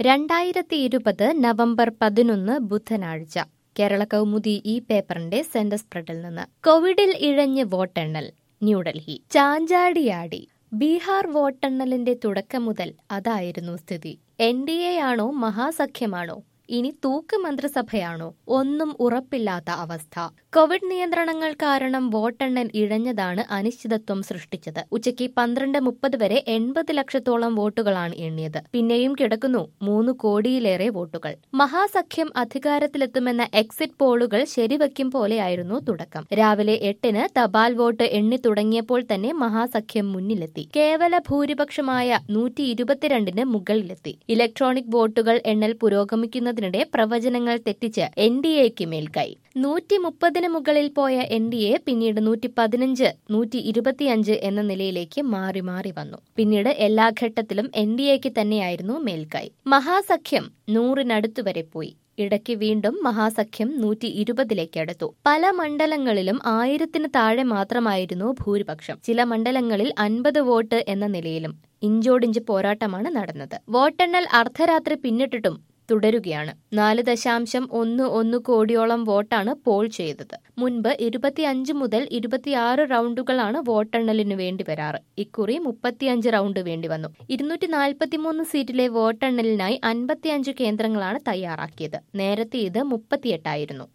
രണ്ടായിരത്തി ഇരുപത് നവംബർ പതിനൊന്ന് ബുധനാഴ്ച കേരള കൗമുദി ഈ പേപ്പറിന്റെ സെന്റർ സ്പ്രെഡിൽ നിന്ന് കോവിഡിൽ ഇഴഞ്ഞ് വോട്ടെണ്ണൽ ന്യൂഡൽഹി ചാഞ്ചാടിയാടി ബീഹാർ വോട്ടെണ്ണലിന്റെ തുടക്കം മുതൽ അതായിരുന്നു സ്ഥിതി എൻ ഡി എ ആണോ മഹാസഖ്യമാണോ ഇനി തൂക്ക് മന്ത്രിസഭയാണോ ഒന്നും ഉറപ്പില്ലാത്ത അവസ്ഥ കോവിഡ് നിയന്ത്രണങ്ങൾ കാരണം വോട്ടെണ്ണൽ ഇഴഞ്ഞതാണ് അനിശ്ചിതത്വം സൃഷ്ടിച്ചത് ഉച്ചയ്ക്ക് പന്ത്രണ്ട് മുപ്പത് വരെ എൺപത് ലക്ഷത്തോളം വോട്ടുകളാണ് എണ്ണിയത് പിന്നെയും കിടക്കുന്നു മൂന്ന് കോടിയിലേറെ വോട്ടുകൾ മഹാസഖ്യം അധികാരത്തിലെത്തുമെന്ന എക്സിറ്റ് പോളുകൾ ശരിവയ്ക്കും പോലെയായിരുന്നു തുടക്കം രാവിലെ എട്ടിന് തപാൽ വോട്ട് എണ്ണി തുടങ്ങിയപ്പോൾ തന്നെ മഹാസഖ്യം മുന്നിലെത്തി കേവല ഭൂരിപക്ഷമായ നൂറ്റി ഇരുപത്തിരണ്ടിന് മുകളിലെത്തി ഇലക്ട്രോണിക് വോട്ടുകൾ എണ്ണൽ പുരോഗമിക്കുന്നതിനിടെ പ്രവചനങ്ങൾ തെറ്റിച്ച് എൻ ഡി എക്ക് മേൽക്കൈ നൂറ്റി മുപ്പതിന് മുകളിൽ പോയ എൻ ഡി എ പിന്നീട് നൂറ്റി പതിനഞ്ച് നൂറ്റി ഇരുപത്തിയഞ്ച് എന്ന നിലയിലേക്ക് മാറി മാറി വന്നു പിന്നീട് എല്ലാ ഘട്ടത്തിലും എൻ ഡി എക്ക് തന്നെയായിരുന്നു മേൽക്കൈ മഹാസഖ്യം നൂറിനടുത്തു വരെ പോയി ഇടയ്ക്ക് വീണ്ടും മഹാസഖ്യം നൂറ്റി ഇരുപതിലേക്ക് അടുത്തു പല മണ്ഡലങ്ങളിലും ആയിരത്തിന് താഴെ മാത്രമായിരുന്നു ഭൂരിപക്ഷം ചില മണ്ഡലങ്ങളിൽ അൻപത് വോട്ട് എന്ന നിലയിലും ഇഞ്ചോടിഞ്ച് പോരാട്ടമാണ് നടന്നത് വോട്ടെണ്ണൽ അർദ്ധരാത്രി പിന്നിട്ടിട്ടും തുടരുകയാണ് നാല് ദശാംശം ഒന്ന് ഒന്ന് കോടിയോളം വോട്ടാണ് പോൾ ചെയ്തത് മുൻപ് ഇരുപത്തിയഞ്ച് മുതൽ ഇരുപത്തിയാറ് റൗണ്ടുകളാണ് വോട്ടെണ്ണലിനു വേണ്ടി വരാറ് ഇക്കുറി മുപ്പത്തിയഞ്ച് റൗണ്ട് വേണ്ടി വന്നു ഇരുന്നൂറ്റി നാൽപ്പത്തിമൂന്ന് സീറ്റിലെ വോട്ടെണ്ണലിനായി അൻപത്തിയഞ്ച് കേന്ദ്രങ്ങളാണ് തയ്യാറാക്കിയത് നേരത്തെ ഇത് മുപ്പത്തിയെട്ടായിരുന്നു